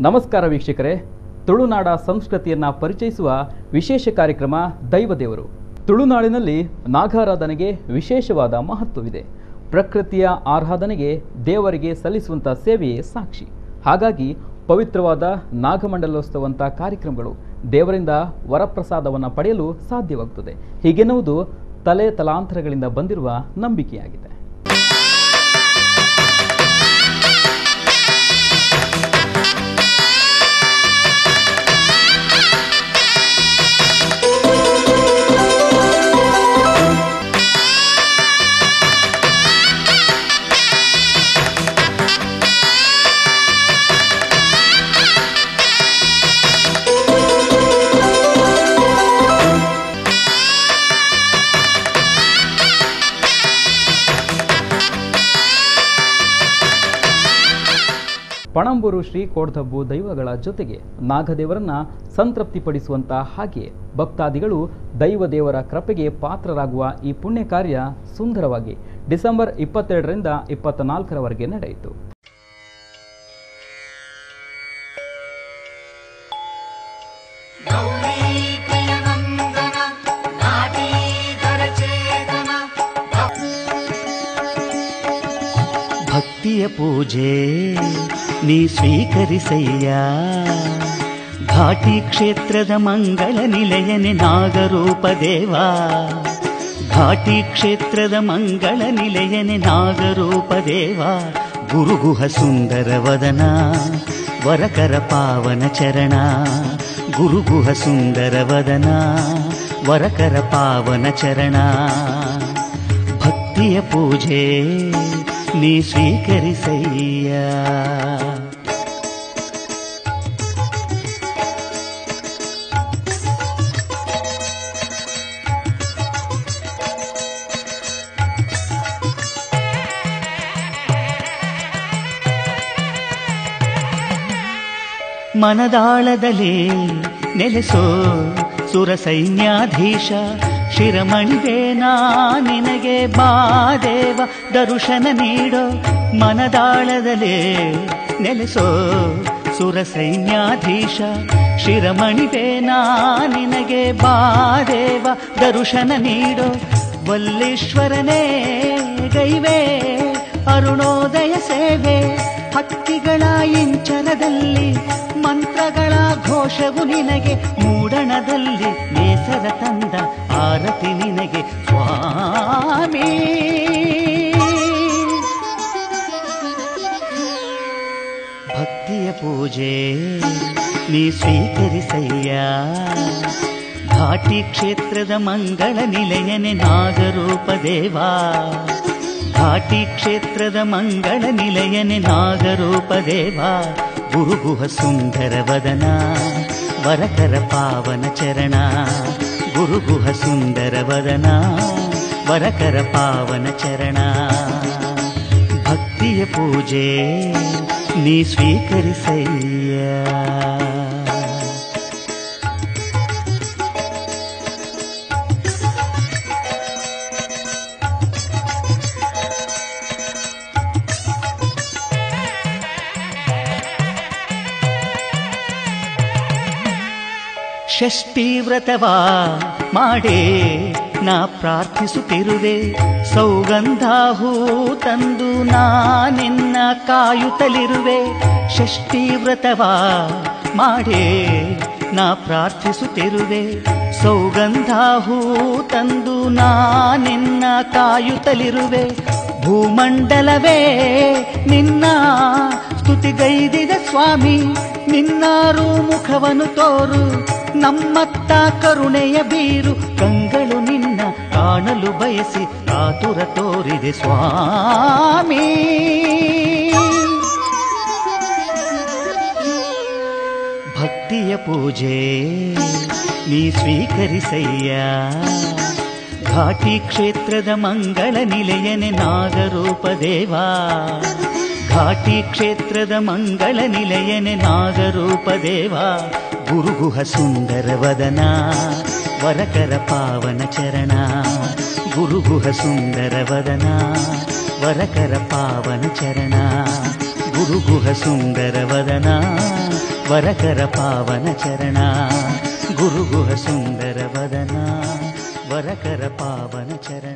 ನಮಸ್ಕಾರ ವೀಕ್ಷಕರೇ ತುಳುನಾಡ ಸಂಸ್ಕೃತಿಯನ್ನು ಪರಿಚಯಿಸುವ ವಿಶೇಷ ಕಾರ್ಯಕ್ರಮ ದೈವದೇವರು ತುಳುನಾಡಿನಲ್ಲಿ ನಾಗಾರಾಧನೆಗೆ ವಿಶೇಷವಾದ ಮಹತ್ವವಿದೆ ಪ್ರಕೃತಿಯ ಆರಾಧನೆಗೆ ದೇವರಿಗೆ ಸಲ್ಲಿಸುವಂಥ ಸೇವೆಯೇ ಸಾಕ್ಷಿ ಹಾಗಾಗಿ ಪವಿತ್ರವಾದ ನಾಗಮಂಡಲೋತ್ಸವಂಥ ಕಾರ್ಯಕ್ರಮಗಳು ದೇವರಿಂದ ವರಪ್ರಸಾದವನ್ನು ಪಡೆಯಲು ಸಾಧ್ಯವಾಗುತ್ತದೆ ಹೀಗೆನ್ನುವುದು ತಲೆ ತಲಾಂತರಗಳಿಂದ ಬಂದಿರುವ ನಂಬಿಕೆಯಾಗಿದೆ ಪಣಂಬೂರು ಶ್ರೀ ಕೋಡ್ದಬ್ಬು ದೈವಗಳ ಜೊತೆಗೆ ನಾಗದೇವರನ್ನ ಸಂತೃಪ್ತಿಪಡಿಸುವಂತ ಹಾಗೆ ಭಕ್ತಾದಿಗಳು ದೈವದೇವರ ಕೃಪೆಗೆ ಪಾತ್ರರಾಗುವ ಈ ಪುಣ್ಯ ಕಾರ್ಯ ಸುಂದರವಾಗಿ ಡಿಸೆಂಬರ್ ಇಪ್ಪತ್ತೆರಡರಿಂದ ಇಪ್ಪತ್ತ ನಾಲ್ಕರವರೆಗೆ ನಡೆಯಿತು ಗೌರೀಪ್ರಿಯನಂದನ ನಾಟೀಧರ ಚೇತನ ಭಕ್ತಿಯ ಪೂಜೆ ನೀ ಸ್ವೀಕರಿಸಯ್ಯ ಘಾಟಿ ಕ್ಷೇತ್ರದ ಮಂಗಳ ನಿಲಯನೆ ನಾಗರೂಪ ದೇವ ಘಾಟಿ ಕ್ಷೇತ್ರದ ಮಂಗಳ ನಿಲಯನೆ ನಾಗರೂಪ ದೇವ ಗುರುಗುಹ ಸುಂದರ ವದನ ವರಕರ ಪಾವನ ಚರಣ ಗುರುಗುಹ ಸುಂದರ ವದನ ವರಕರ ಪಾವನ ಚರಣ ಭಕ್ತಿಯ ಪೂಜೆ ನೀ ಸ್ವೀಕರಿಸಯ್ಯ ಮನದಾಳದಲ್ಲಿ ನೆಲೆಸೋ ಸುರ ಸೈನ್ಯಾಧೀಶ ಶಿರಮಣಿದೇನಾ ನಿನಗೆ ಬಾದೇವ ದರುಶನ ನೀಡೋ ಮನದಾಳದಲ್ಲಿ ನೆಲೆಸೋ ಸುರ ಸೈನ್ಯಾಧೀಶ ಶಿರಮಣಿದೇನಾ ನಿನಗೆ ಬಾದೇವ ದರುಶನ ನೀಡೋ ವಲ್ಲೇಶ್ವರನೇ ಗೈವೇ ಅರುಣೋದಯ ಸೇವೆ ಹಕ್ಕಿಗಳ ಇಂಚನದಲ್ಲಿ ಮಂತ್ರಗಳ ಘೋಷವು ನಿನಗೆ ಮೂಡಣದಲ್ಲಿ ನೇಸರ ತಂದ ಆರತಿ ನಿನಗೆ ಸ್ವಾಮಿ ಭಕ್ತಿಯ ಪೂಜೆ ನೀ ಸ್ವೀಕರಿಸಯ್ಯ ಘಾಟಿ ಕ್ಷೇತ್ರದ ಮಂಗಳ ನಿಲಯನೆ ನಾಗರೂಪ ದೇವಾ ಘಾಟಿ ಕ್ಷೇತ್ರದ ಮಂಗಳ ನಿಲಯನೆ ನಾಗರೂಪ ದೇವ ಗುರುಗುಹ ಸುಂದರ ವದನ ವರಕರ ಪಾವನ ಚರಣ ಗುರುಗುಹ ಸುಂದರ ವದನ ವರಕರ ಪಾವನ ಚರಣ ಭಕ್ತಿಯ ಪೂಜೆ ನೀ ಸ್ವೀಕರಿಸಯ್ಯ ಷಷ್ಠಿ ವ್ರತವಾ ಮಾಡೇ ನಾ ಪ್ರಾರ್ಥಿಸುತ್ತಿರುವೆ ಸೌಗಂಧ ಹೂ ತಂದು ನಾನೆನ್ನ ಕಾಯುತ್ತಲಿರುವೆ ಷಷ್ಠಿ ವ್ರತವಾ ಮಾಡೇ ನಾ ಪ್ರಾರ್ಥಿಸುತ್ತಿರುವೆ ಸೌಗಂಧ ಹೂ ತಂದು ನಾನೆನ್ನ ಕಾಯುತ್ತಲಿರುವೆ ಭೂಮಂಡಲವೇ ನಿನ್ನ ಸ್ತುತಿಗೈದಿದ ಸ್ವಾಮಿ ನಿನ್ನಾರು ಮುಖವನ್ನು ತೋರು ನಮ್ಮತ್ತ ಕರುಣೆಯ ಬೀರು ಕಂಗಳು ನಿನ್ನ ಕಾಣಲು ಬಯಸಿ ಕಾತುರ ತೋರಿದೆ ಸ್ವಾಮಿ ಭಕ್ತಿಯ ಪೂಜೆ ನೀ ಸ್ವೀಕರಿಸಯ್ಯ ಘಾಟಿ ಕ್ಷೇತ್ರದ ಮಂಗಳ ನಿಲಯನೆ ನಾಗರೂಪ ದೇವಾ ಘಾಟಿ ಕ್ಷೇತ್ರದ ಮಂಗಳ ನಿಲಯನೆ ನಾಗರೂಪ ದೇವ ಗುರುಗುಹ ಸುಂದರ ವದನ ವರಕರ ಪಾವನ ಚರಣ ಗುರುಗುಹ ಸುಂದರ ವದನ ವರಕರ ಪಾವನ ಚರಣ ಗುರುಗುಹ ಸುಂದರ ವದನ ವರಕರ ಪಾವನ ಚರಣ ಗುರುಗುಹ ಸುಂದರ ವದನ ವರಕರ ಪಾವನ ಚರಣ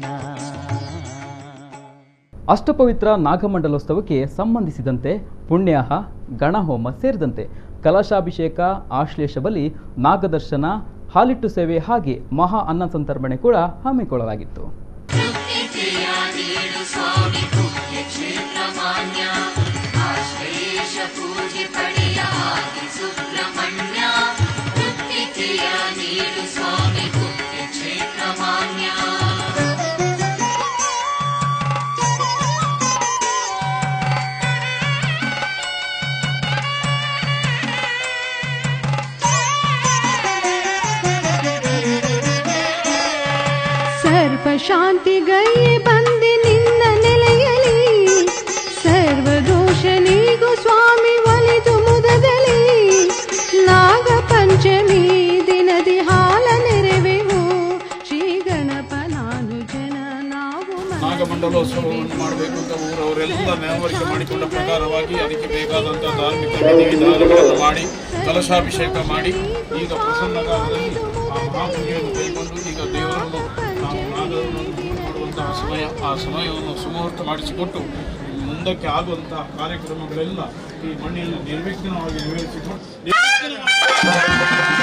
ಅಷ್ಟಪವಿತ್ರ ನಾಗಮಂಡಲೋತ್ಸವಕ್ಕೆ ಸಂಬಂಧಿಸಿದಂತೆ ಪುಣ್ಯಾಹ ಗಣಹೋಮ ಸೇರಿದಂತೆ ಕಲಶಾಭಿಷೇಕ ಆಶ್ಲೇಷ ಬಲಿ ನಾಗದರ್ಶನ ಹಾಲಿಟ್ಟು ಸೇವೆ ಹಾಗೆ ಮಹಾ ಅನ್ನ ಸಂತರ್ಪಣೆ ಕೂಡ ಹಮ್ಮಿಕೊಳ್ಳಲಾಗಿತ್ತು ತೃಪ್ತಿಯ ನೀಡು ಸ್ವಾಮಿ ಪುಣ್ಯ ಕ್ಷೇತ್ರ ಮಾನ್ಯ ಆಶ್ಲೇಷ ಪೂಜೆ ಪಡೆಯ ಆದಿ ಸುಬ್ರಹ್ಮಣ್ಯ ತೃಪ್ತಿಯ ನೀಡು ಸ್ವಾಮಿ ಪುಣ್ಯ ಕ್ಷೇತ್ರ ಮಾನ್ಯ ಸರ್ವ ಶಾಂತಿಗೈಯೇ ಬಂದೆ ನಿನ್ನ ನೆಲೆಯಲಿ ಸರ್ವ ದೋಷ ನೀಗು ಸ್ವಾಮಿ ಒಲಿದು ಮುದಗಲಿ ನಾಗ ಪಂಚಮಿ ದಿನದಿ ಹಾಲ ನೆರವೆವು ಶ್ರೀ ಗಣಪ ನಾನು ಜನ ನಾವು ನಾಗಮಂಡಲೋತ್ಸವವನ್ನು ಮಾಡಬೇಕು ಅಂತ ಊರವರೆಲ್ಲ ಮೆರವಣಿಗೆ ಮಾಡಿಕೊಂಡ ಪ್ರಕಾರವಾಗಿ ಅದಕ್ಕೆ ಬೇಕಾದಂತಹ ಧಾರ್ಮಿಕ ವಿಧಿವಿಧಾನಗಳನ್ನು ಮಾಡಿ ಕಲಶಾಭಿಷೇಕ ಮಾಡಿ ಈಗ ಪ್ರಸನ್ನಗಾರದಲ್ಲಿ ಆ ಮಹಾಪೂಜೆಯನ್ನು ಕೈಗೊಂಡು ಈಗ ದೇವರನ್ನು ನಾವು ನಾಗರನ್ನು ಮಾಡುವಂತಹ ಸಮಯ ಆ ಸಮಯವನ್ನು ಸುಮುಹೂರ್ತ ಮಾಡಿಸಿಕೊಟ್ಟು ಮುಂದಕ್ಕೆ ಆಗುವಂತಹ ಕಾರ್ಯಕ್ರಮಗಳೆಲ್ಲ ಈ ಮಣ್ಣಿನಲ್ಲಿ ನಿರ್ವಿಘ್ನವಾಗಿ ನೆರವೇರಿಸಿಕೊಂಡು ನಿರ್ವಿಘ್ನವಾಗಿ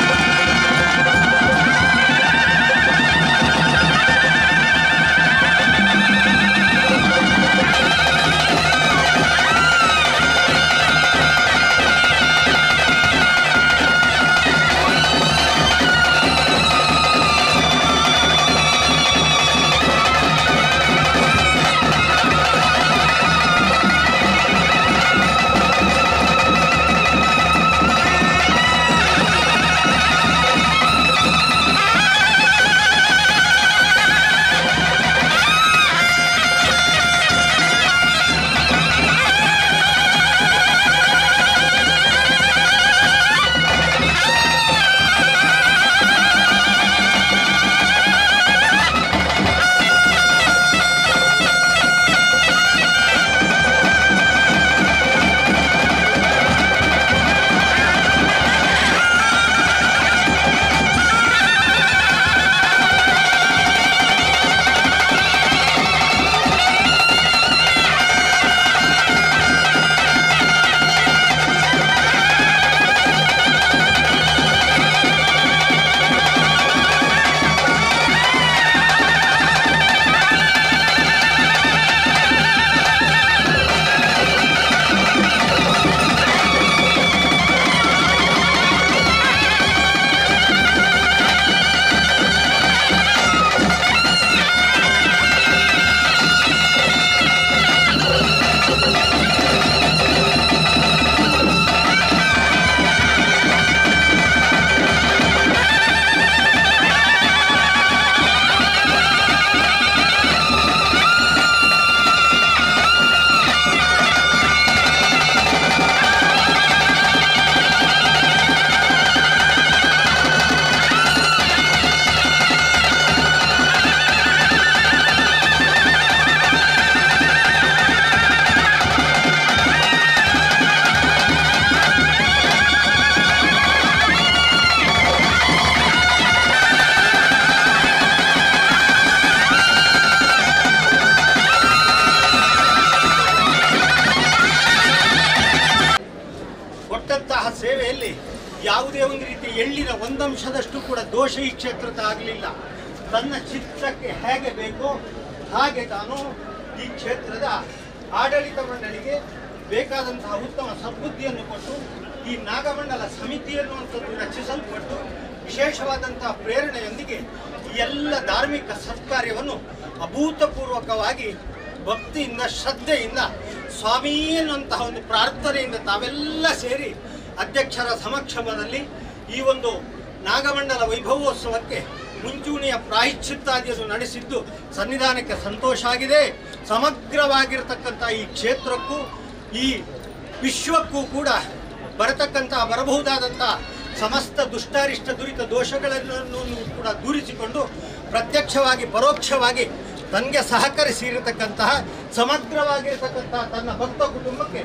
ಕೊಟ್ಟಂತಹ ಸೇವೆಯಲ್ಲಿ ಯಾವುದೇ ಒಂದು ರೀತಿ ಎಳ್ಳಿನ ಒಂದಂಶದಷ್ಟು ಕೂಡ ದೋಷ ಈ ಕ್ಷೇತ್ರದ ಆಗಲಿಲ್ಲ ತನ್ನ ಚಿತ್ತಕ್ಕೆ ಹೇಗೆ ಬೇಕೋ ಹಾಗೆ ತಾನು ಈ ಕ್ಷೇತ್ರದ ಆಡಳಿತ ಮಂಡಳಿಗೆ ಬೇಕಾದಂತಹ ಉತ್ತಮ ಸದ್ಬುದ್ಧಿಯನ್ನು ಕೊಟ್ಟು ಈ ನಾಗಮಂಡಲ ಸಮಿತಿ ಅನ್ನುವಂಥದ್ದು ರಚಿಸಲ್ಪಟ್ಟು ವಿಶೇಷವಾದಂತಹ ಪ್ರೇರಣೆಯೊಂದಿಗೆ ಈ ಎಲ್ಲ ಧಾರ್ಮಿಕ ಸತ್ಕಾರ್ಯವನ್ನು ಅಭೂತಪೂರ್ವಕವಾಗಿ ಭಕ್ತಿಯಿಂದ ಶ್ರದ್ಧೆಯಿಂದ ಸ್ವಾಮಿ ಅನ್ನುವಂತಹ ಒಂದು ಪ್ರಾರ್ಥನೆಯಿಂದ ತಾವೆಲ್ಲ ಸೇರಿ ಅಧ್ಯಕ್ಷರ ಸಮಕ್ಷಮದಲ್ಲಿ ಈ ಒಂದು ನಾಗಮಂಡಲ ವೈಭವೋತ್ಸವಕ್ಕೆ ಮುಂಚೂಣಿಯ ಪ್ರಾಯಶ್ಚಿತ್ತಾದಿಯನ್ನು ನಡೆಸಿದ್ದು ಸನ್ನಿಧಾನಕ್ಕೆ ಸಂತೋಷ ಆಗಿದೆ ಸಮಗ್ರವಾಗಿರತಕ್ಕಂಥ ಈ ಕ್ಷೇತ್ರಕ್ಕೂ ಈ ವಿಶ್ವಕ್ಕೂ ಕೂಡ ಬರತಕ್ಕಂತಹ ಬರಬಹುದಾದಂಥ ಸಮಸ್ತ ದುಷ್ಟಾರಿಷ್ಟ ದುರಿತ ದೋಷಗಳನ್ನು ಕೂಡ ದೂರಿಸಿಕೊಂಡು ಪ್ರತ್ಯಕ್ಷವಾಗಿ ಪರೋಕ್ಷವಾಗಿ ತನಗೆ ಸಹಕರಿಸಿರತಕ್ಕಂತಹ ಸಮಗ್ರವಾಗಿರತಕ್ಕಂತಹ ತನ್ನ ಭಕ್ತ ಕುಟುಂಬಕ್ಕೆ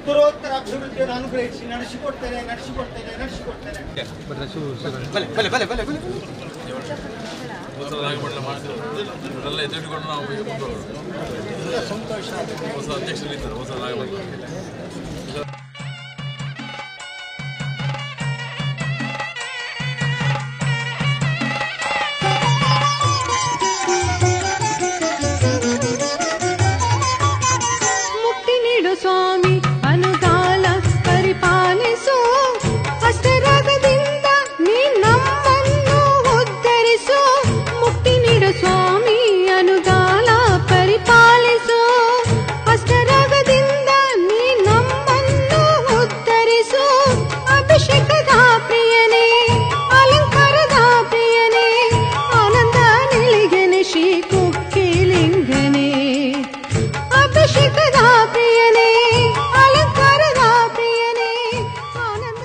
ಉತ್ತರೋತ್ತರ ಅಭಿವೃದ್ಧಿಯನ್ನು ಅನುಗ್ರಹಿಸಿ ನಡೆಸಿಕೊಡ್ತೇನೆ ನಡೆಸಿಕೊಡ್ತೇನೆ ನಡೆಸಿಕೊಡ್ತೇನೆ ಹೊಸ ನಾಗಮಂಡಲ ಮಾಡಿದ್ರು ಇವರೆಲ್ಲ ಎದುರುಕೊಂಡು ನಾವು ಈಗ ಮುಂದುವರೆದು. ಹೊಸ ಅಧ್ಯಕ್ಷರಿದ್ದಾರೆ ಹೊಸ ನಾಗಮಂಡಲ ಮುಕ್ತಿ ನೀಡು ಸ್ವಾಮಿ ಅನುಕಾಲ ಪರಿಪಾಲಿಸು ಅಷ್ಟರಾಗದಿಂದ ನೀ ನಮ್ಮನ್ನು ಉದ್ಧರಿಸು ಮುಕ್ತಿ ನೀಡು ಸ್ವಾಮಿ ಅನುಕಾಲ ಪರಿಪಾಲಿಸು ಅಷ್ಟರಾಗದಿಂದ ನೀ ನಮ್ಮನ್ನು ಉದ್ಧರಿಸು ಅಭಿಷೇಕದ ಪ್ರಿಯನೇ ಅಲಂಕಾರದ ಪ್ರಿಯನೇ ಆನಂದ ನಿಲಿಗನೆ ಶ್ರೀ ಕುಕ್ಕಿಲಿಂಗನೇ ಅಭಿಷೇಕದ ಪ್ರಿಯನೇ ಅಲಂಕಾರದ ಪ್ರಿಯನೇ ಆನಂದ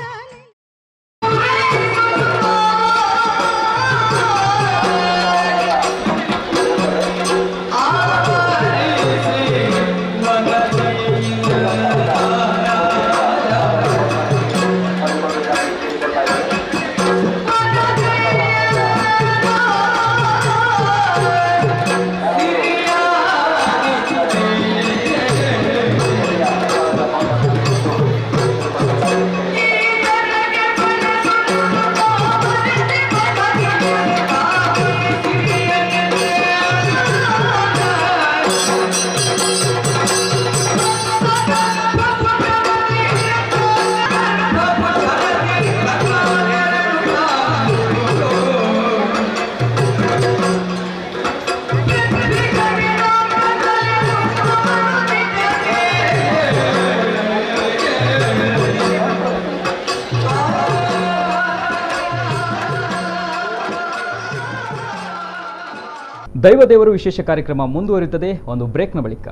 ದೈವದೇವರು ವಿಶೇಷ ಕಾರ್ಯಕ್ರಮ ಮುಂದುವರಿಯುತ್ತದೆ ಒಂದು ಬ್ರೇಕ್ನ ಬಳಿಕ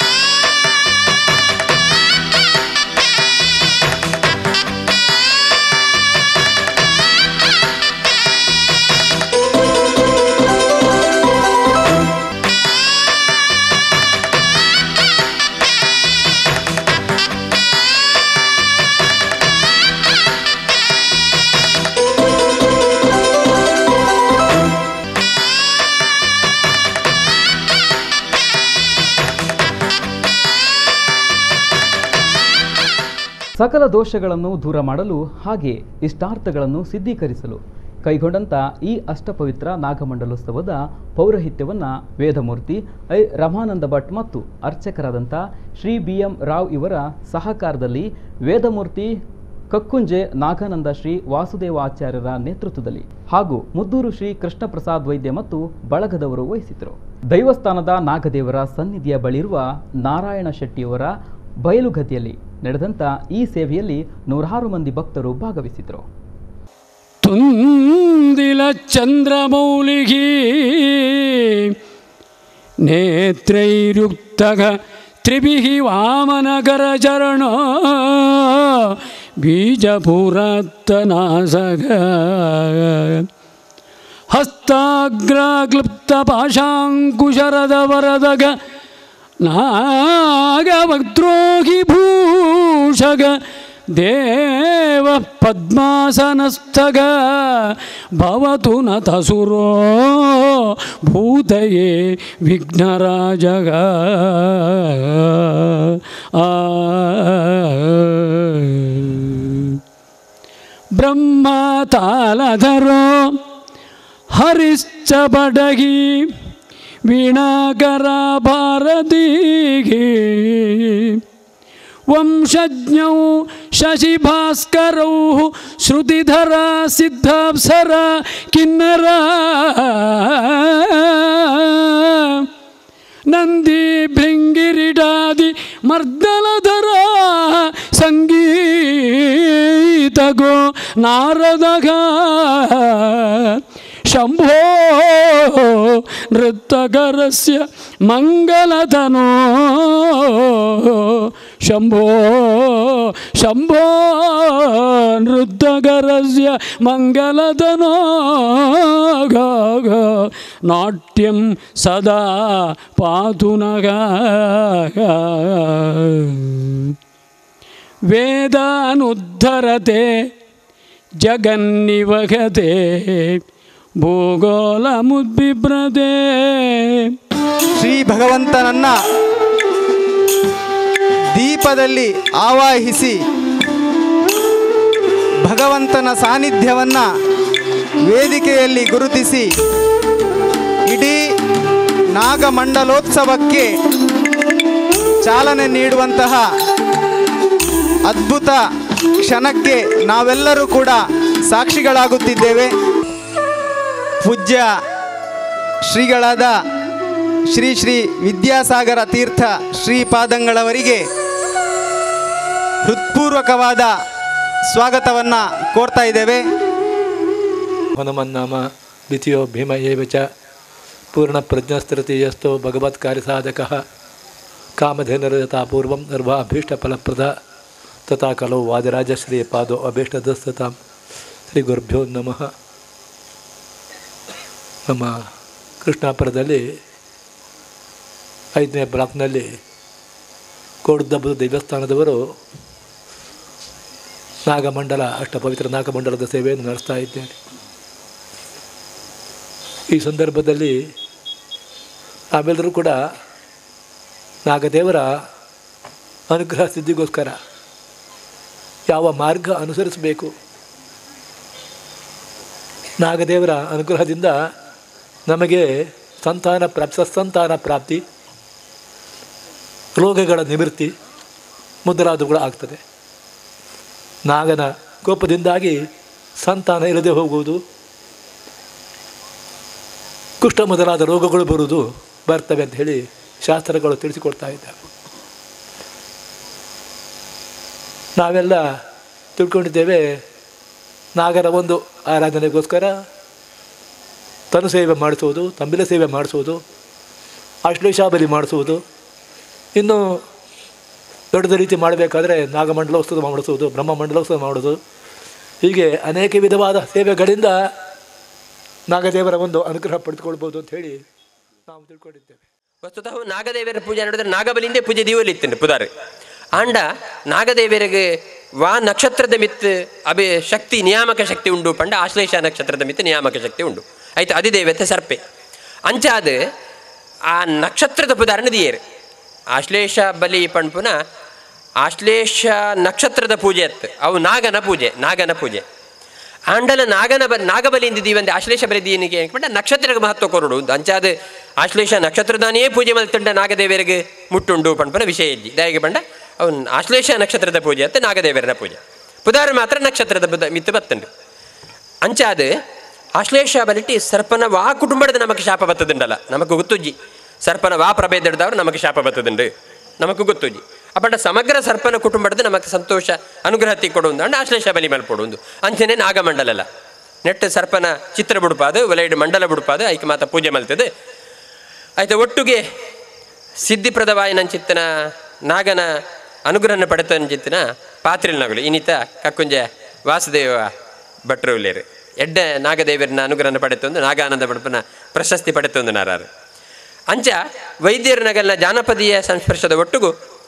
ಸಕಲ ದೋಷಗಳನ್ನು ದೂರ ಮಾಡಲು ಹಾಗೆ ಇಷ್ಟಾರ್ಥಗಳನ್ನು ಸಿದ್ಧೀಕರಿಸಲು ಕೈಗೊಂಡಂಥ ಈ ಅಷ್ಟಪವಿತ್ರ ನಾಗಮಂಡಲೋತ್ಸವದ ಪೌರಹಿತ್ಯವನ್ನು ವೇದಮೂರ್ತಿ ಐ ರಮಾನಂದ ಭಟ್ ಮತ್ತು ಅರ್ಚಕರಾದಂಥ ಶ್ರೀ ಬಿ ಎಂ ರಾವ್ ಇವರ ಸಹಕಾರದಲ್ಲಿ ವೇದಮೂರ್ತಿ ಕಕ್ಕುಂಜೆ ನಾಗಾನಂದ ಶ್ರೀ ವಾಸುದೇವ ಆಚಾರ್ಯರ ನೇತೃತ್ವದಲ್ಲಿ ಹಾಗೂ ಮುದ್ದೂರು ಶ್ರೀ ಕೃಷ್ಣ ಪ್ರಸಾದ್ ವೈದ್ಯ ಮತ್ತು ಬಳಗದವರು ವಹಿಸಿದರು ದೈವಸ್ಥಾನದ ನಾಗದೇವರ ಸನ್ನಿಧಿಯ ಬಳಿರುವ ನಾರಾಯಣ ಶೆಟ್ಟಿಯವರ ಬಯಲುಗದ್ದೆಯಲ್ಲಿ ನಡೆದಂಥ ಈ ಸೇವೆಯಲ್ಲಿ ನೂರಾರು ಮಂದಿ ಭಕ್ತರು ಭಾಗವಹಿಸಿದರು ತುಂದಿಲ ಚಂದ್ರಮೌಲಿಗಿ ನೇತ್ರೈರುಕ್ತಗ ತ್ರಿಭಿಃ ವಾಮನಗರ ಚರಣ ಬೀಜಪುರತ್ತನಾಸಗ ಹಸ್ತಾಗ್ರಾಕ್ಲುಪ್ತ ಪಾಶಾಂಕುಶರದ ವರದಗ ನಾಗವಕ್ದ್ರೋಹಿ ಭೂಷಗ ದೇವ ಪದ್ಮಾಸನಸ್ಥಗ ಭವತು ನ ತಸುರೋ ಭೂತಯೇ ವಿಘ್ನರಾಜಗ ಆ ಬ್ರಹ್ಮ ತಾಲಧರೋ ಹರಿಶ್ಚ ಬಡಗಿ ವೀಣಾಕರ ಭಾರತೀಗೆ ವಂಶಜ್ಞೌ ಶಶಿಭಾಸ್ಕರೌ ಶ್ರುತಿಧರ ಸಿದ್ಧಾಪ್ಸರ ಕಿನ್ನರ ನಂದಿ ಭೃಂಗಿರಿಡಾದಿ ಮರ್ದಲಧರ ಸಂಗೀತಗೋ ನಾರದಗ ಶಂಭೋ ನೃತ್ತಕರಸ್ಯ ಮಂಗಲತನೋ ಶಂಭೋ ಶಂಭೋ ನೃತ್ತಕರಸ್ಯ ಮಂಗಲತನೋ ಗ ಗ ನಾಟ್ಯಂ ಸದಾ ಪಾತು ನಗ ವೇದಾನುದ್ಧರತೆ ಜಗನ್ನಿವಗತೆ ಭೂಗೋಳ ಮುದ್ಬಿಭ್ರತೆ ಶ್ರೀ ಭಗವಂತನನ್ನ ದೀಪದಲ್ಲಿ ಆವಾಹಿಸಿ ಭಗವಂತನ ಸಾನ್ನಿಧ್ಯವನ್ನ ವೇದಿಕೆಯಲ್ಲಿ ಗುರುತಿಸಿ ಇಡೀ ನಾಗಮಂಡಲೋತ್ಸವಕ್ಕೆ ಚಾಲನೆ ನೀಡುವಂತಹ ಅದ್ಭುತ ಕ್ಷಣಕ್ಕೆ ನಾವೆಲ್ಲರೂ ಕೂಡ ಸಾಕ್ಷಿಗಳಾಗುತ್ತಿದ್ದೇವೆ ಪೂಜ್ಯ ಶ್ರೀಗಳಾದ ಶ್ರೀ ಶ್ರೀ ವಿದ್ಯಾಸಾಗರ ತೀರ್ಥ ಶ್ರೀಪಾದಂಗಳವರಿಗೆ ಹೃತ್ಪೂರ್ವಕವಾದ ಸ್ವಾಗತವನ್ನು ಕೋರ್ತಾ ಇದ್ದೇವೆ ಹನುಮನ್ನಾಮ ದ್ವಿತೀಯೋ ಭೀಮ ಏವ ಚ ಪೂರ್ಣಪ್ರಜ್ಞಸ್ತೃತೀಯಸ್ಥೋ ಭಗವತ್ಕಾರ್ಯಸಾಧಕಃ ಕಾಮಧೇನುರಜತಾ ಪೂರ್ವಂ ನಿರ್ವಾಭೀಷ್ಟಫಲಪ್ರದ ತಥಾ ಕಲೋ ವಾದಿರಾಜ ಶ್ರೀ ಪಾದೋ ಅಭೀಷ್ಟದಸ್ತತಾಂ ಶ್ರೀ ಗುರುಭ್ಯೋ ನಮಃ ನಮ್ಮ ಕೃಷ್ಣಾಪುರದಲ್ಲಿ ಐದನೇ ಬ್ಲಾಕ್ನಲ್ಲಿ ಕೋಡುದ್ದಬ್ಬದ ದೇವಸ್ಥಾನದವರು ನಾಗಮಂಡಲ ಅಷ್ಟ ಪವಿತ್ರ ನಾಗಮಂಡಲದ ಸೇವೆಯನ್ನು ನಡೆಸ್ತಾ ಇದ್ದೇನೆ ಈ ಸಂದರ್ಭದಲ್ಲಿ ನಾವೆಲ್ಲರೂ ಕೂಡ ನಾಗದೇವರ ಅನುಗ್ರಹ ಸಿದ್ಧಿಗೋಸ್ಕರ ಯಾವ ಮಾರ್ಗ ಅನುಸರಿಸಬೇಕು ನಾಗದೇವರ ಅನುಗ್ರಹದಿಂದ ನಮಗೆ ಸಂತಾನ ಪ್ರಾಪ್ತಿ ಸತ್ಸಂತಾನ ಪ್ರಾಪ್ತಿ ರೋಗಗಳ ನಿವೃತ್ತಿ ಮೊದಲಾದವುಗಳು ಆಗ್ತದೆ ನಾಗನ ಕೋಪದಿಂದಾಗಿ ಸಂತಾನ ಇಲ್ಲದೆ ಹೋಗುವುದು ಕುಷ್ಠ ಮೊದಲಾದ ರೋಗಗಳು ಬರುವುದು ಬರ್ತವೆ ಅಂತ ಹೇಳಿ ಶಾಸ್ತ್ರಗಳು ತಿಳಿಸಿಕೊಡ್ತಾ ಇದ್ದಾವೆ ನಾವೆಲ್ಲ ತಿಳ್ಕೊಂಡಿದ್ದೇವೆ ನಾಗರ ಒಂದು ಆರಾಧನೆಗೋಸ್ಕರ ತನು ಸೇವೆ ಮಾಡಿಸುವುದು ತಂಬಿಲ ಸೇವೆ ಮಾಡಿಸುವುದು ಆಶ್ಲೇಷಾಬಲಿ ಮಾಡಿಸುವುದು ಇನ್ನು ದೊಡ್ಡದ ರೀತಿ ಮಾಡಬೇಕಾದ್ರೆ ನಾಗಮಂಡಲೋತ್ಸವ ಮಾಡಿಸುವುದು ಬ್ರಹ್ಮಮಂಡಲೋತ್ಸವ ಮಾಡೋದು ಹೀಗೆ ಅನೇಕ ವಿಧವಾದ ಸೇವೆಗಳಿಂದ ನಾಗದೇವರ ಒಂದು ಅನುಗ್ರಹ ಪಡೆದುಕೊಳ್ಬೋದು ಅಂತ ಹೇಳಿ ನಾವು ತಿಳ್ಕೊಂಡಿದ್ದೇವೆ ವಸ್ತುತಃ ನಾಗದೇವರ ಪೂಜೆ ನಡೆದ್ರೆ ನಾಗಬಲಿಂದೇ ಪೂಜೆ ದೀವಲಿತ್ತಂಡು ಪುದಾರ್ ಆಂಡ ನಾಗದೇವರಿಗೆ ವಾ ನಕ್ಷತ್ರದ ಮಿತ್ ಅಭಿ ಶಕ್ತಿ ನಿಯಾಮಕ ಶಕ್ತಿ ಉಂಡು ಪಂಡ ಆಶ್ಲೇಷ ನಕ್ಷತ್ರದ ಮಿತ್ ನಿಯಾಮಕ ಶಕ್ತಿ ಉಂಡು ಆಯ್ತು ಅಧಿದೇವತೆ ಸರ್ಪೆ ಅಂಚಾದ ಆ ನಕ್ಷತ್ರದ ಪುದಾರಣ ದಿಯೇರು ಆಶ್ಲೇಷ ಬಲಿ ಪಂಪುನ ಆಶ್ಲೇಷ ನಕ್ಷತ್ರದ ಪೂಜೆ ಅತ್ತು ಅವು ನಾಗನ ಪೂಜೆ ನಾಗನ ಪೂಜೆ ಆಂಡಲ ನಾಗನ ಬ ನಾಗಬಲಿಯಿಂದ ದೀವಂದೆ ಆಶ್ಲೇಷ ಬಲಿ ದೀನಿಗೆ ಪಂಡ ನಕ್ಷತ್ರಕ್ಕೆ ಮಹತ್ವ ಕೊರಡು ಅಂಚಾದ ಆಶ್ಲೇಷ ನಕ್ಷತ್ರದಾನೇ ಪೂಜೆ ಮಲ್ತಂಡ ನಾಗದೇವರಿಗೆ ಮುಟ್ಟುಂಡು ಪಂಪನ ವಿಷಯ ಇದ್ದಿ ದಯಗೆ ಪಂಡ ಅವನು ಆಶ್ಲೇಷ ನಕ್ಷತ್ರದ ಪೂಜೆ ಅಂತ ನಾಗದೇವರನ ಪೂಜೆ ಪುದಾರ ಮಾತ್ರ ನಕ್ಷತ್ರದ ಬುದ ಮಿತ್ತು ಬತ್ತಂಡು ಅಂಚಾದ ಆಶ್ಲೇಷ ಬಲಿಟಿ ಸರ್ಪನ ವಾ ಕುಟುಂಬದ ನಮಗೆ ಶಾಪ ಬತ್ತದುಂಡಲ್ಲ ನಮಗೆ ಗೊತ್ತುಜ್ಜಿ ಸರ್ಪನ ವಾ ಪ್ರಭೇದ ಹಿಡ್ದವ್ರು ನಮಗೆ ಶಾಪ ಬತ್ತದುಂಡು ನಮಗೆ ಗೊತ್ತುಜ್ಜಿ ಅಪಂಡ ಸಮಗ್ರ ಸರ್ಪನ ಕುಟುಂಬದ ನಮಗೆ ಸಂತೋಷ ಅನುಗ್ರಹ ಕೊಡುವುದು ಅಂಡ ಆಶ್ಲೇಷ ಬಲಿ ಮಲ್ಪಡುವುದು ಅಂಚನೆ ನಾಗಮಂಡಲಲ್ಲ ನೆಟ್ಟು ಸರ್ಪನ ಚಿತ್ರ ಬುಡುಪಾದು ಒಲೆಯಡು ಮಂಡಲ ಬುಡುಪಾದು ಐಕೆ ಮಾತ ಪೂಜೆ ಮಲ್ತದೆ ಆಯ್ತು ಒಟ್ಟಿಗೆ ಸಿದ್ಧಿಪ್ರದವಾಯಿನಂಚಿತ್ತನ ನಾಗನ ಅನುಗ್ರಹನ ಪಡೆತಂಚಿತ್ತಿನ ಪಾತ್ರಿಲ್ ನಗಲು ಇನ್ನಿತ ಕಕ್ಕುಂಜ ವಾಸುದೇವ ಭಟ್ರು ಉಲ್ಲೇರು ಎಡ್ಡ ನಾಗದೇವರನ ಅನುಗ್ರಹನ ಪಡೆತೊಂದು ನಾಗಾನಂದ ಬಡಪನ ಪ್ರಶಸ್ತಿ ಪಡೆತೊಂದು ನಾರಾರು ಅಂಚ ವೈದ್ಯರ ನಗಲ್ನ ಜಾನಪದೀಯ ಸಂಸ್ಪರ್ಶದ ಒಟ್ಟಿಗೂ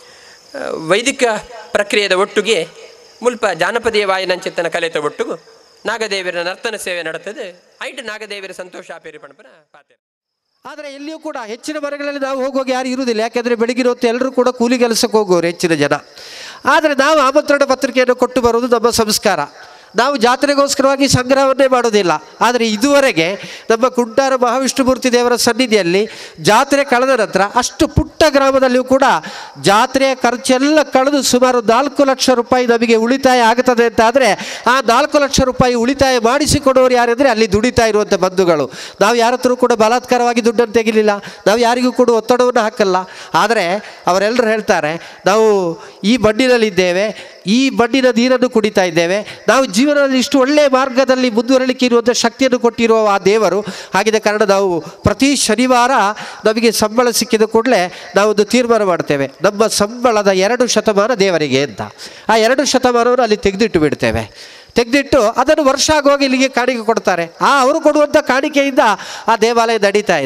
ಆ, ವೈದಿಕ ಪ್ರಕ್ರಿಯೆದ ಒಟ್ಟಿಗೆ ಮುಲ್ಪ ಜಾನಪದೀಯ ವಾಯಿನಂಚಿತ್ತನ ಕಲೆತ ಒಟ್ಟಿಗೂ ನಾಗದೇವರ ನರ್ತನ ಸೇವೆ ನಡೆತದೆ ಐಟ್ ನಾಗದೇವರ ಸಂತೋಷ ಪೇರಿ ಪಣಪನ ಪಾತ್ರ ಆದರೆ ಎಲ್ಲಿಯೂ ಕೂಡ ಹೆಚ್ಚಿನ ಮರಗಳಲ್ಲಿ ನಾವು ಹೋಗುವಾಗ ಯಾರು ಇರುವುದಿಲ್ಲ ಯಾಕೆಂದರೆ ಬೆಳಗಿನ ಹೊತ್ತು ಎಲ್ಲರೂ ಕೂಡ ಕೂಲಿ ಕೆಲಸಕ್ಕೆ ಹೋಗೋರು ಹೆಚ್ಚಿನ ಜನ ಆದರೆ ನಾವು ಆಮಂತ್ರಣ ಪತ್ರಿಕೆಯನ್ನು ಕೊಟ್ಟು ಬರುವುದು ನಮ್ಮ ಸಂಸ್ಕಾರ ನಾವು ಜಾತ್ರೆಗೋಸ್ಕರವಾಗಿ ಸಂಗ್ರಹವನ್ನೇ ಮಾಡೋದಿಲ್ಲ ಆದರೆ ಇದುವರೆಗೆ ನಮ್ಮ ಕುಂಟಾರ ಮಹಾವಿಷ್ಣುಮೂರ್ತಿ ದೇವರ ಸನ್ನಿಧಿಯಲ್ಲಿ ಜಾತ್ರೆ ಕಳೆದ ನಂತರ ಅಷ್ಟು ಪುಟ್ಟ ಗ್ರಾಮದಲ್ಲಿಯೂ ಕೂಡ ಜಾತ್ರೆಯ ಖರ್ಚೆಲ್ಲ ಕಳೆದು ಸುಮಾರು ನಾಲ್ಕು ಲಕ್ಷ ರೂಪಾಯಿ ನಮಗೆ ಉಳಿತಾಯ ಆಗ್ತದೆ ಅಂತ ಆದರೆ ಆ ನಾಲ್ಕು ಲಕ್ಷ ರೂಪಾಯಿ ಉಳಿತಾಯ ಮಾಡಿಸಿಕೊಡೋರು ಯಾರೆಂದರೆ ಅಲ್ಲಿ ದುಡಿತಾ ಇರುವಂಥ ಬಂಧುಗಳು ನಾವು ಯಾರ ಹತ್ರ ಕೂಡ ಬಲಾತ್ಕಾರವಾಗಿ ದುಡ್ಡನ್ನು ತೆಗಿಲಿಲ್ಲ ನಾವು ಯಾರಿಗೂ ಕೂಡ ಒತ್ತಡವನ್ನು ಹಾಕಲ್ಲ ಆದರೆ ಅವರೆಲ್ಲರೂ ಹೇಳ್ತಾರೆ ನಾವು ಈ ಮಣ್ಣಿನಲ್ಲಿದ್ದೇವೆ ಈ ಮಣ್ಣಿನ ನೀರನ್ನು ಕುಡಿತಾ ಇದ್ದೇವೆ ನಾವು ಜೀವನದಲ್ಲಿ ಇಷ್ಟು ಒಳ್ಳೆಯ ಮಾರ್ಗದಲ್ಲಿ ಮುಂದುವರಲಿಕ್ಕೆ ಇರುವಂಥ ಶಕ್ತಿಯನ್ನು ಕೊಟ್ಟಿರುವ ಆ ದೇವರು ಹಾಗಿದ ಕಾರಣ ನಾವು ಪ್ರತಿ ಶನಿವಾರ ನಮಗೆ ಸಂಬಳ ಸಿಕ್ಕಿದ ಕೂಡಲೇ ನಾವೊಂದು ತೀರ್ಮಾನ ಮಾಡ್ತೇವೆ ನಮ್ಮ ಸಂಬಳದ ಎರಡು ಶತಮಾನ ದೇವರಿಗೆ ಅಂತ ಆ ಎರಡು ಶತಮಾನವನ್ನು ಅಲ್ಲಿ ತೆಗೆದಿಟ್ಟು ಬಿಡ್ತೇವೆ ತೆಗೆದಿಟ್ಟು ಅದನ್ನು ವರ್ಷ ಆಗುವಾಗ ಇಲ್ಲಿಗೆ ಕಾಣಿಕೆ ಕೊಡ್ತಾರೆ ಆ ಅವರು ಕೊಡುವಂಥ ಕಾಣಿಕೆಯಿಂದ ಆ ದೇವಾಲಯ ನಡೀತಾ ಇದೆ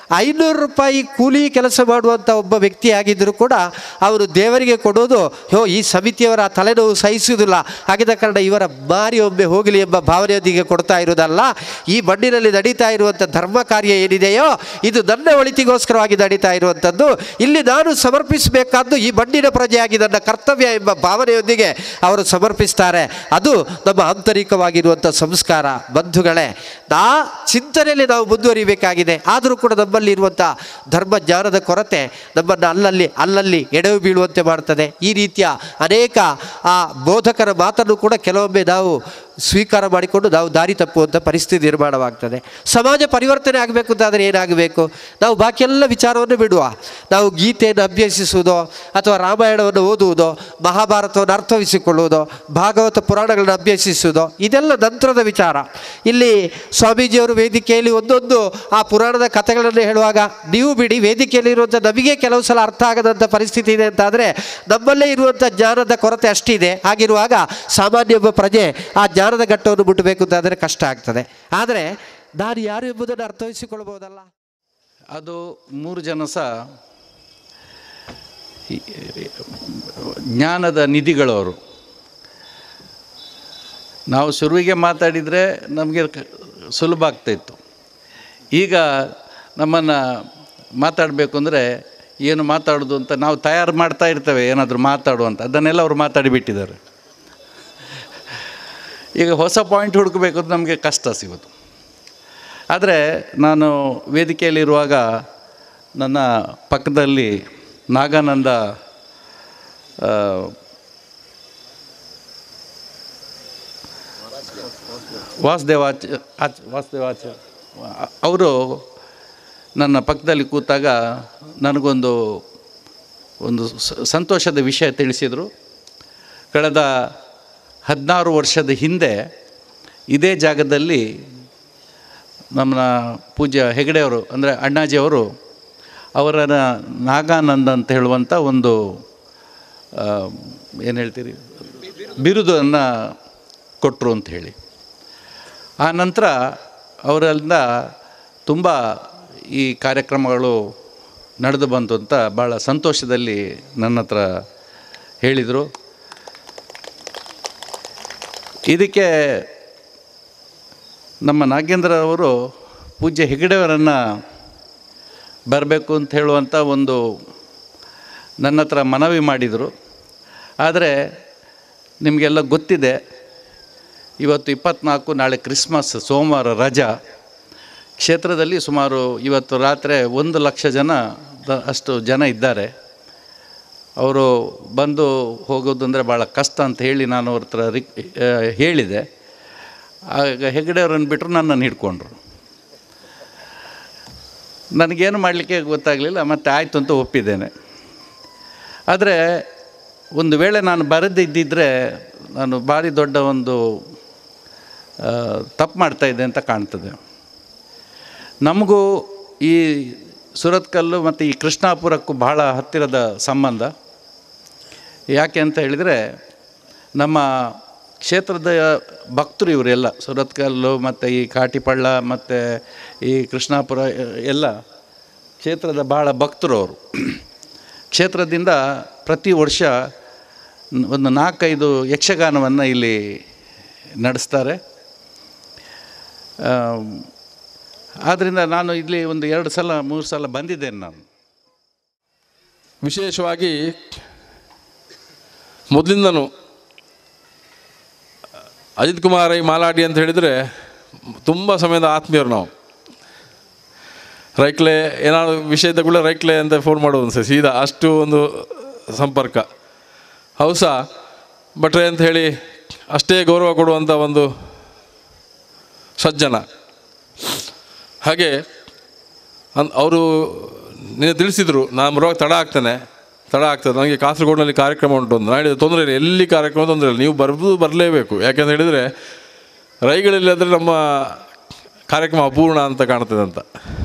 ಐನೂರು ರೂಪಾಯಿ ಕೂಲಿ ಕೆಲಸ ಮಾಡುವಂಥ ಒಬ್ಬ ವ್ಯಕ್ತಿ ಆಗಿದ್ದರೂ ಕೂಡ ಅವರು ದೇವರಿಗೆ ಕೊಡೋದು ಹೋ ಈ ಸಮಿತಿಯವರ ತಲೆನೋವು ಸಹಿಸುವುದಿಲ್ಲ ಹಾಗಿದ್ದ ಕಾರಣ ಇವರ ಮಾರಿ ಒಮ್ಮೆ ಹೋಗಲಿ ಎಂಬ ಭಾವನೆಯೊಂದಿಗೆ ಕೊಡ್ತಾ ಇರುವುದಲ್ಲ ಈ ಮಣ್ಣಿನಲ್ಲಿ ನಡೀತಾ ಇರುವಂಥ ಧರ್ಮ ಕಾರ್ಯ ಏನಿದೆಯೋ ಇದು ನನ್ನ ಒಳಿತಿಗೋಸ್ಕರವಾಗಿ ನಡೀತಾ ಇರುವಂಥದ್ದು ಇಲ್ಲಿ ನಾನು ಸಮರ್ಪಿಸಬೇಕಾದ್ದು ಈ ಮಣ್ಣಿನ ಪ್ರಜೆಯಾಗಿ ನನ್ನ ಕರ್ತವ್ಯ ಎಂಬ ಭಾವನೆಯೊಂದಿಗೆ ಅವರು ಸಮರ್ಪಿಸ್ತಾರೆ ಅದು ನಮ್ಮ ಆಂತರಿಕವಾಗಿರುವಂಥ ಸಂಸ್ಕಾರ ಬಂಧುಗಳೇ ಆ ಚಿಂತನೆಯಲ್ಲಿ ನಾವು ಮುಂದುವರಿಬೇಕಾಗಿದೆ ಆದರೂ ಕೂಡ ನಮ್ಮಲ್ಲಿ ಇರುವಂಥ ಧರ್ಮ ಜ್ಞಾನದ ಕೊರತೆ ನಮ್ಮನ್ನು ಅಲ್ಲಲ್ಲಿ ಅಲ್ಲಲ್ಲಿ ಎಡವು ಬೀಳುವಂತೆ ಮಾಡ್ತದೆ ಈ ರೀತಿಯ ಅನೇಕ ಆ ಬೋಧಕರ ಮಾತನ್ನು ಕೂಡ ಕೆಲವೊಮ್ಮೆ ನಾವು ಸ್ವೀಕಾರ ಮಾಡಿಕೊಂಡು ನಾವು ದಾರಿ ತಪ್ಪುವಂಥ ಪರಿಸ್ಥಿತಿ ನಿರ್ಮಾಣವಾಗ್ತದೆ ಸಮಾಜ ಪರಿವರ್ತನೆ ಆಗಬೇಕು ಅಂತಾದರೆ ಏನಾಗಬೇಕು ನಾವು ಬಾಕಿ ಎಲ್ಲ ವಿಚಾರವನ್ನು ಬಿಡುವ ನಾವು ಗೀತೆಯನ್ನು ಅಭ್ಯಸಿಸುವುದೋ ಅಥವಾ ರಾಮಾಯಣವನ್ನು ಓದುವುದೋ ಮಹಾಭಾರತವನ್ನು ಅರ್ಥವಿಸಿಕೊಳ್ಳುವುದೋ ಭಾಗವತ ಪುರಾಣಗಳನ್ನು ಅಭ್ಯಸಿಸುವುದೋ ಇದೆಲ್ಲ ನಂತರದ ವಿಚಾರ ಇಲ್ಲಿ ಸ್ವಾಮೀಜಿಯವರು ವೇದಿಕೆಯಲ್ಲಿ ಒಂದೊಂದು ಆ ಪುರಾಣದ ಕಥೆಗಳನ್ನು ಹೇಳುವಾಗ ನೀವು ಬಿಡಿ ವೇದಿಕೆಯಲ್ಲಿ ಇರುವಂಥ ನಮಗೆ ಕೆಲವು ಸಲ ಅರ್ಥ ಆಗದಂಥ ಪರಿಸ್ಥಿತಿ ಇದೆ ಅಂತಾದರೆ ನಮ್ಮಲ್ಲೇ ಇರುವಂಥ ಜ್ಞಾನದ ಕೊರತೆ ಅಷ್ಟಿದೆ ಹಾಗಿರುವಾಗ ಸಾಮಾನ್ಯ ಒಬ್ಬ ಪ್ರಜೆ ಆ ಜ್ಞಾನದ ಘಟ್ಟವನ್ನು ಮುಟ್ಟಬೇಕು ಅಂತಾದರೆ ಕಷ್ಟ ಆಗ್ತದೆ ಆದರೆ ನಾನು ಯಾರು ಎಂಬುದನ್ನು ಅರ್ಥವಿಸಿಕೊಳ್ಬೋದಲ್ಲ ಅದು ಮೂರು ಜನ ಸಹ ಈ- ಜ್ಞಾನದ ನಿಧಿಗಳವರು ನಾವು ಶುರುವಿಗೆ ಮಾತಾಡಿದರೆ ನಮಗೆ ಕ- ಸುಲಭ ಆಗ್ತಾಯಿತ್ತು ಈಗ ನಮ್ಮನ್ನು ಮಾತಾಡಬೇಕು ಅಂದರೆ ಏನು ಮಾತಾಡೋದು ಅಂತ ನಾವು ತಯಾರು ಮಾಡ್ತಾ ಇರ್ತೇವೆ ಏನಾದರೂ ಮಾತಾಡುವಂತ ಅದನ್ನೆಲ್ಲ ಅವರು ಮಾತಾಡಿಬಿಟ್ಟಿದ್ದಾರೆ ಈಗ ಹೊಸ ಪಾಯಿಂಟ್ ಹುಡುಕಬೇಕು ಅಂತ ನಮಗೆ ಕಷ್ಟ ಸಿಗೋದು ಆದರೆ ನಾನು ವೇದಿಕೆಯಲ್ಲಿರುವಾಗ ನನ್ನ ಪಕ್ಕದಲ್ಲಿ ನಾಗಾನಂದ ಆ, ವಾಸುದೇವಾಚ ಆಚ್ ವಾಸುದೇವಾಚ ಅವರು ನನ್ನ ಪಕ್ಕದಲ್ಲಿ ಕೂತಾಗ ನನಗೊಂದು ಒಂದು ಸ- ಸಂತೋಷದ ವಿಷಯ ತಿಳಿಸಿದರು ಕಳೆದ ಹದಿನಾರು ವರ್ಷದ ಹಿಂದೆ ಇದೇ ಜಾಗದಲ್ಲಿ ನಮ್ಮ ಪೂಜ್ಯ ಹೆಗಡೆಯವರು ಅಂದರೆ ಅಣ್ಣಾಜಿಯವರು ಅವರ ನಾಗಾನಂದ ಅಂತ ಹೇಳುವಂಥ ಒಂದು ಏನು ಹೇಳ್ತೀರಿ ಬಿರುದನ್ನು ಕೊಟ್ಟರು ಅಂತ ಹೇಳಿ ಆ ನಂತರ ಅವರಿಂದ ತುಂಬ ಈ ಕಾರ್ಯಕ್ರಮಗಳು ನಡೆದು ಬಂತು ಅಂತ ಭಾಳ ಸಂತೋಷದಲ್ಲಿ ನನ್ನ ಹತ್ರ ಹೇಳಿದರು ಇದಕ್ಕೆ ನಮ್ಮ ನಾಗೇಂದ್ರ ಅವರು ಪೂಜ್ಯ ಹೆಗಡೆಯವರನ್ನು ಬರಬೇಕು ಅಂತ ಹೇಳುವಂಥ ಒಂದು ನನ್ನ ಹತ್ರ ಮನವಿ ಮಾಡಿದರು ಆದರೆ ನಿಮಗೆಲ್ಲ ಗೊತ್ತಿದೆ ಇವತ್ತು ಇಪ್ಪತ್ನಾಲ್ಕು ನಾಳೆ ಕ್ರಿಸ್ಮಸ್ ಸೋಮವಾರ ರಜಾ ಕ್ಷೇತ್ರದಲ್ಲಿ ಸುಮಾರು ಇವತ್ತು ರಾತ್ರಿ ಒಂದು ಲಕ್ಷ ಜನ ದ- ಅಷ್ಟು ಜನ ಇದ್ದಾರೆ ಅವರು ಬಂದು ಹೋಗೋದಂದರೆ ಭಾಳ ಕಷ್ಟ ಅಂತ ಹೇಳಿ ನಾನು ಅವ್ರ ಹತ್ರ ರಿಕ್ ಆ, ಹೇಳಿದೆ ಆಗ ಹೆಗಡೆಯವ್ರನ್ನ ಬಿಟ್ಟರು ನನ್ನನ್ನು ಹಿಡ್ಕೊಂಡ್ರು ನನಗೇನು ಮಾಡಲಿಕ್ಕೆ ಗೊತ್ತಾಗಲಿಲ್ಲ ಮತ್ತು ಆಯಿತು ಅಂತ ಒಪ್ಪಿದ್ದೇನೆ ಆದರೆ ಒಂದು ವೇಳೆ ನಾನು ಬರದಿದ್ದಿದ್ದರೆ ನಾನು ಭಾರಿ ದೊಡ್ಡ ಒಂದು ತಪ್ಪು ಮಾಡ್ತಾಯಿದ್ದೆ ಅಂತ ಕಾಣ್ತದೆ ನಮಗೂ ಈ ಸುರತ್ಕಲ್ಲು ಮತ್ತು ಈ ಕೃಷ್ಣಾಪುರಕ್ಕೂ ಬಹಳ ಹತ್ತಿರದ ಸಂಬಂಧ ಯಾಕೆ ಅಂತ ಹೇಳಿದರೆ ನಮ್ಮ ಕ್ಷೇತ್ರದ ಭಕ್ತರು ಇವರೆಲ್ಲ ಸುರತ್ಕಲ್ಲು ಮತ್ತು ಈ ಕಾಟಿಪಳ್ಳ ಮತ್ತು ಈ ಕೃಷ್ಣಾಪುರ ಎಲ್ಲ ಕ್ಷೇತ್ರದ ಭಾಳ ಭಕ್ತರು ಅವರು ಕ್ಷೇತ್ರದಿಂದ ಪ್ರತಿ ವರ್ಷ ಒಂದು ನಾಲ್ಕೈದು ಯಕ್ಷಗಾನವನ್ನು ಇಲ್ಲಿ ನಡೆಸ್ತಾರೆ ಆದ್ದರಿಂದ ನಾನು ಇಲ್ಲಿ ಒಂದು ಎರಡು ಸಲ ಮೂರು ಸಲ ಬಂದಿದ್ದೇನೆ ನಾನು ವಿಶೇಷವಾಗಿ ಮೊದಲಿಂದನೂ ಅಜಿತ್ ಕುಮಾರ್ ಐ ಮಾಲಾಡಿ ಅಂತ ಹೇಳಿದರೆ ತುಂಬ ಸಮಯದ ಆತ್ಮೀಯರು ನಾವು ರೈಕ್ಲೆ ಏನಾದ್ರು ವಿಷಯ ಇದ್ದ ಕೂಡ ರೈಕ್ಲೆ ಅಂತ ಫೋನ್ ಮಾಡೋದು ಸರ್ ಸೀದಾ ಅಷ್ಟು ಒಂದು ಸಂಪರ್ಕ ಹೌಸ ಭಟ್ರೆ ಅಂತ ಹೇಳಿ ಅಷ್ಟೇ ಗೌರವ ಕೊಡುವಂಥ ಒಂದು ಸಜ್ಜನ ಹಾಗೆ ಅನ್ ಅವರು ನಿನ್ನೆ ತಿಳಿಸಿದರು ನಾನು ಬರುವಾಗ ತಡ ಆಗ್ತಾನೆ ತಡ ಆಗ್ತದೆ ನನಗೆ ಕಾಸರಗೋಡಿನಲ್ಲಿ ಕಾರ್ಯಕ್ರಮ ಉಂಟು ಅಂತ ನಾನು ಹೇಳಿದೆ ತೊಂದರೆ ಇಲ್ಲ ಎಲ್ಲಿ ಕಾರ್ಯಕ್ರಮ ತೊಂದರೆ ಇಲ್ಲ ನೀವು ಬರ್ಬೋದು ಬರಲೇಬೇಕು ಯಾಕೆಂತ ಹೇಳಿದರೆ ರೈಗಳಲ್ಲಿ ಆದರೆ ನಮ್ಮ ಕಾರ್ಯಕ್ರಮ ಅಪೂರ್ಣ ಅಂತ ಕಾಣ್ತದೆ ಅಂತ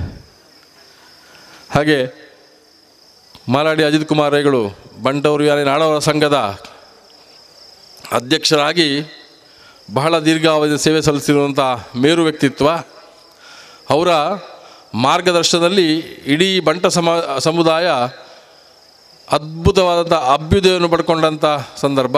ಹಾಗೆ ಮಾಲಾಡಿ ಅಜಿತ್ ಕುಮಾರ್ ರೈಗಳು ಬಂಟವರು ಯಾರೇ ನಾಡವರ ಸಂಘದ ಅಧ್ಯಕ್ಷರಾಗಿ ಬಹಳ ದೀರ್ಘಾವಧಿ ಸೇವೆ ಸಲ್ಲಿಸಿರುವಂಥ ಮೇರು ವ್ಯಕ್ತಿತ್ವ ಅವರ ಮಾರ್ಗದರ್ಶನದಲ್ಲಿ ಇಡೀ ಬಂಟ ಸಮ ಸಮುದಾಯ ಅದ್ಭುತವಾದಂಥ ಅಭ್ಯುದಯವನ್ನು ಪಡ್ಕೊಂಡಂಥ ಸಂದರ್ಭ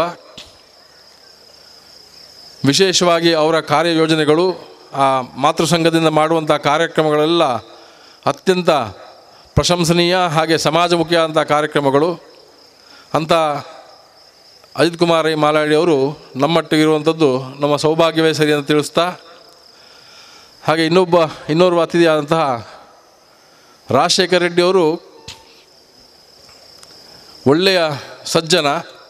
ವಿಶೇಷವಾಗಿ ಅವರ ಕಾರ್ಯಯೋಜನೆಗಳು ಆ ಮಾತೃಸಂಘದಿಂದ ಮಾಡುವಂಥ ಕಾರ್ಯಕ್ರಮಗಳೆಲ್ಲ ಅತ್ಯಂತ ಪ್ರಶಂಸನೀಯ ಹಾಗೆ ಸಮಾಜಮುಖಿಯಾದಂಥ ಕಾರ್ಯಕ್ರಮಗಳು ಅಂಥ ಅಜಿತ್ ಕುಮಾರ್ ಐ ಮಾಲಾಡಿ ಅವರು ನಮ್ಮೊಟ್ಟಿಗಿರುವಂಥದ್ದು ನಮ್ಮ ಸೌಭಾಗ್ಯವೇ ಸರಿ ಅಂತ ತಿಳಿಸ್ತಾ ಹಾಗೆ ಇನ್ನೊಬ್ಬ ಇನ್ನೋರ್ವ ಅತಿಥಿಯಾದಂತಹ ರಾಜಶೇಖರ್ ರೆಡ್ಡಿ ಅವರು ಒಳ್ಳೆಯ ಸಜ್ಜನ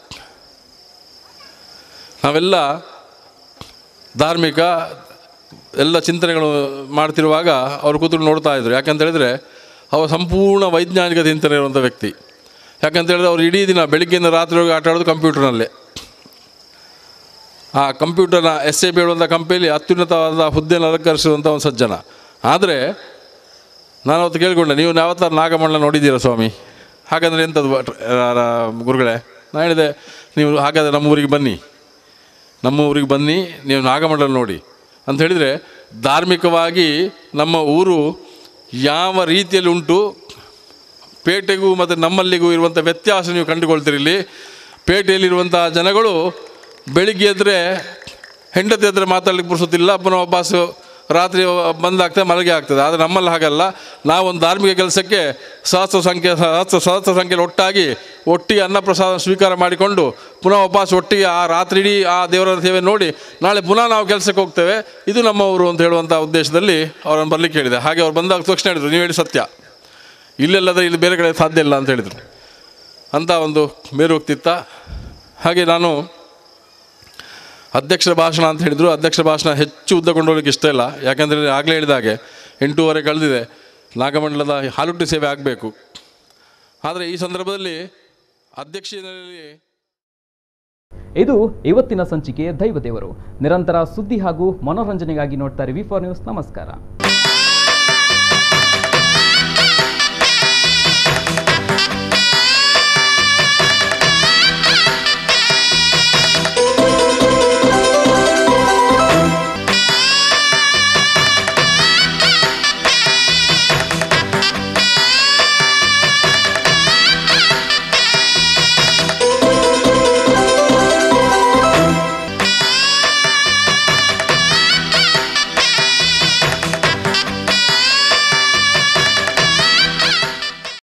ನಾವೆಲ್ಲ ಧಾರ್ಮಿಕ ಎಲ್ಲ ಚಿಂತನೆಗಳು ಮಾಡ್ತಿರುವಾಗ ಅವರು ಕೂತ್ಕೊಂಡು ನೋಡ್ತಾ ಇದ್ರು ಯಾಕಂತ ಹೇಳಿದರೆ ಅವರು ಸಂಪೂರ್ಣ ವೈಜ್ಞಾನಿಕ ಚಿಂತನೆ ಇರುವಂಥ ವ್ಯಕ್ತಿ ಯಾಕಂತ ಹೇಳಿದ್ರೆ ಅವ್ರು ಇಡೀ ದಿನ ಬೆಳಿಗ್ಗೆಯಿಂದ ರಾತ್ರಿವರೆಗೆ ಆಟ ಆಡೋದು ಕಂಪ್ಯೂಟರ್ನಲ್ಲೇ ಆ ಕಂಪ್ಯೂಟರ್ನ ಎಸ್ ಎ ಬಿ ಹೇಳುವಂಥ ಕಂಪನಿಯಲ್ಲಿ ಅತ್ಯುನ್ನತವಾದ ಹುದ್ದೆಯನ್ನು ಅಲಂಕರಿಸುವಂಥ ಒಂದು ಸಜ್ಜನ ಆದರೆ ನಾನು ಅವತ್ತು ಕೇಳಿಕೊಂಡೆ ನೀವು ಯಾವತ್ತಾರು ನಾಗಮಂಡಲ ನೋಡಿದ್ದೀರಾ ಸ್ವಾಮಿ ಹಾಗಾದರೆ ಎಂಥದ್ದು ಭಟ್ರ- ಆ, ಆ, ಗುರುಗಳೇ ನಾನು ಹೇಳಿದೆ ನೀವು ಹಾಗಾದರೆ ನಮ್ಮ ಊರಿಗೆ ಬನ್ನಿ ನಮ್ಮ ಊರಿಗೆ ಬನ್ನಿ ನೀವು ನಾಗಮಂಡಲ ನೋಡಿ ಅಂತ ಹೇಳಿದರೆ ಧಾರ್ಮಿಕವಾಗಿ ನಮ್ಮ ಊರು ಯಾವ ರೀತಿಯಲ್ಲಿ ಉಂಟು ಪೇಟೆಗೂ ಮತ್ತು ನಮ್ಮಲ್ಲಿಗೂ ಇರುವಂಥ ವ್ಯತ್ಯಾಸ ನೀವು ಕಂಡುಕೊಳ್ತೀರಿ ಇಲ್ಲಿ ಪೇಟೆಯಲ್ಲಿರುವಂಥ ಜನಗಳು ಬೆಳಿಗ್ಗೆ ಎದ್ದರೆ ಹೆಂಡತಿ ಹತ್ರ ಮಾತಾಡ್ಲಿಕ್ಕೆ ಪುರ್ಸೊತ್ತಿಲ್ಲ ಪುನಃ ವಾಪಸ್ಸು ರಾತ್ರಿ ಬಂದಾಗ್ತದೆ ಮಲಗೆ ಆಗ್ತದೆ ಆದರೆ ನಮ್ಮಲ್ಲಿ ಹಾಗಲ್ಲ ನಾವೊಂದು ಧಾರ್ಮಿಕ ಕೆಲಸಕ್ಕೆ ಸಹಸ್ರ ಸಂಖ್ಯೆ ಸಹಸ್ರ ಸಹಸ್ರ ಸಂಖ್ಯೆಯಲ್ಲಿ ಒಟ್ಟಾಗಿ ಒಟ್ಟಿಗೆ ಅನ್ನಪ್ರಸಾದ ಸ್ವೀಕಾರ ಮಾಡಿಕೊಂಡು ಪುನಃ ವಾಪಸ್ ಒಟ್ಟಿಗೆ ಆ ರಾತ್ರಿ ಇಡೀ ಆ ದೇವರ ಸೇವೆ ನೋಡಿ ನಾಳೆ ಪುನಃ ನಾವು ಕೆಲಸಕ್ಕೆ ಹೋಗ್ತೇವೆ ಇದು ನಮ್ಮ ಊರು ಅಂತ ಹೇಳುವಂಥ ಉದ್ದೇಶದಲ್ಲಿ ಅವರನ್ನು ಬರಲಿಕ್ಕೆ ಹೇಳಿದೆ ಹಾಗೆ ಅವ್ರು ಬಂದಾಗ ತಕ್ಷಣ ಹೇಳಿದರು ನೀವು ಹೇಳಿ ಸತ್ಯ ಇಲ್ಲೆಲ್ಲದ್ರೆ ಇಲ್ಲಿ ಬೇರೆ ಕಡೆ ಸಾಧ್ಯ ಇಲ್ಲ ಅಂತ ಹೇಳಿದರು ಅಂತ ಒಂದು ಮೇರೋಕ್ತಿತ್ತ ಹಾಗೆ ನಾನು ಅಧ್ಯಕ್ಷರ ಭಾಷಣ ಅಂತ ಹೇಳಿದರು ಅಧ್ಯಕ್ಷರ ಭಾಷಣ ಹೆಚ್ಚು ಉದ್ದ ಕೊಂಡೋಗ್ಲಿಕ್ಕೆ ಇಷ್ಟ ಇಲ್ಲ ಯಾಕಂದರೆ ಆಗಲೇ ಹೇಳಿದಾಗೆ ಎಂಟೂವರೆ ಕಳೆದಿದೆ ನಾಗಮಂಡಲದ ಹಾಲುಟ್ಟಿ ಸೇವೆ ಆಗಬೇಕು ಆದರೆ ಈ ಸಂದರ್ಭದಲ್ಲಿ ಅಧ್ಯಕ್ಷನಲ್ಲಿ ಇದು ಇವತ್ತಿನ ಸಂಚಿಕೆ ದೈವದೇವರು ನಿರಂತರ ಸುದ್ದಿ ಹಾಗೂ ಮನೋರಂಜನೆಗಾಗಿ ನೋಡ್ತಾರೆ ವಿ ಫಾರ್ ನ್ಯೂಸ್ ನಮಸ್ಕಾರ